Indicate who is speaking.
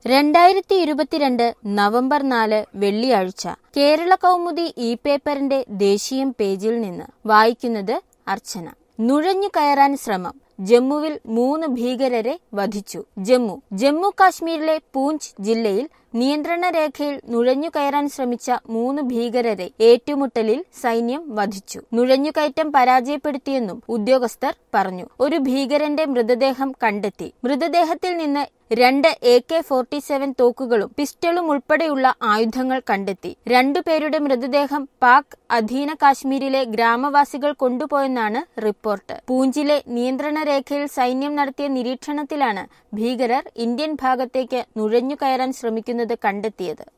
Speaker 1: രണ്ടായിരത്തി ഇരുപത്തിരണ്ട് നവംബർ നാല് വെള്ളിയാഴ്ച കേരള കൗമുദി ഇ പേപ്പറിന്റെ ദേശീയം പേജിൽ നിന്ന് വായിക്കുന്നത് അർച്ചന നുഴഞ്ഞു കയറാൻ ശ്രമം ജമ്മുവിൽ മൂന്ന് ഭീകരരെ വധിച്ചു ജമ്മു ജമ്മു കാശ്മീരിലെ പൂഞ്ച് ജില്ലയിൽ നിയന്ത്രണ രേഖയിൽ നുഴഞ്ഞു കയറാൻ ശ്രമിച്ച മൂന്ന് ഭീകരരെ ഏറ്റുമുട്ടലിൽ സൈന്യം വധിച്ചു നുഴഞ്ഞുകയറ്റം പരാജയപ്പെടുത്തിയെന്നും ഉദ്യോഗസ്ഥർ പറഞ്ഞു ഒരു ഭീകരന്റെ മൃതദേഹം കണ്ടെത്തി മൃതദേഹത്തിൽ നിന്ന് രണ്ട് എ കെ ഫോർട്ടി സെവൻ തോക്കുകളും പിസ്റ്റളും ഉൾപ്പെടെയുള്ള ആയുധങ്ങൾ കണ്ടെത്തി രണ്ടുപേരുടെ മൃതദേഹം പാക് അധീന കാശ്മീരിലെ ഗ്രാമവാസികൾ കൊണ്ടുപോയെന്നാണ് റിപ്പോർട്ട് പൂഞ്ചിലെ നിയന്ത്രണ രേഖയിൽ സൈന്യം നടത്തിയ നിരീക്ഷണത്തിലാണ് ഭീകരർ ഇന്ത്യൻ ഭാഗത്തേക്ക് നുഴഞ്ഞു കയറാൻ ശ്രമിക്കുന്നത് കണ്ടെത്തിയത്